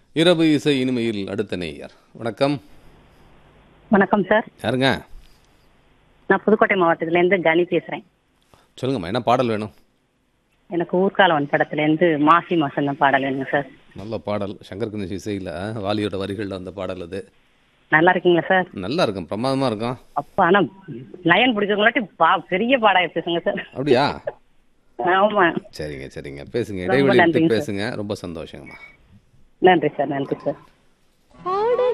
இரவு இசை இனிமையில் அடுத்த நேயர் வணக்கம் வணக்கம் சார் யாருங்க நான் புதுக்கோட்டை மாவட்டத்திலேருந்து கனி பேசுகிறேன் சொல்லுங்கம்மா என்ன பாடல் வேணும் எனக்கு ஊர்காலவன் படத்துலேருந்து மாசி மாசம் தான் பாடல் வேணுங்க சார் நல்ல பாடல் சங்கர் கணேஷ் இசையில் வாலியோட வரிகளில் வந்த பாடல் அது நல்லா இருக்கீங்களா சார் நல்லா இருக்கும் பிரமாதமாக இருக்கும் அப்பா ஆனால் லயன் பிடிக்கிறவங்களாட்டி பா பெரிய பாடம் பேசுங்க சார் அப்படியா ஆமா சரிங்க சரிங்க பேசுங்க ரொம்ப இடைவெளி நன்றிங்க விட்டு பேசுங்க ரொம்ப சந்தோஷங்கம்மா நன்றி சார் நன்றி சார் ஆடு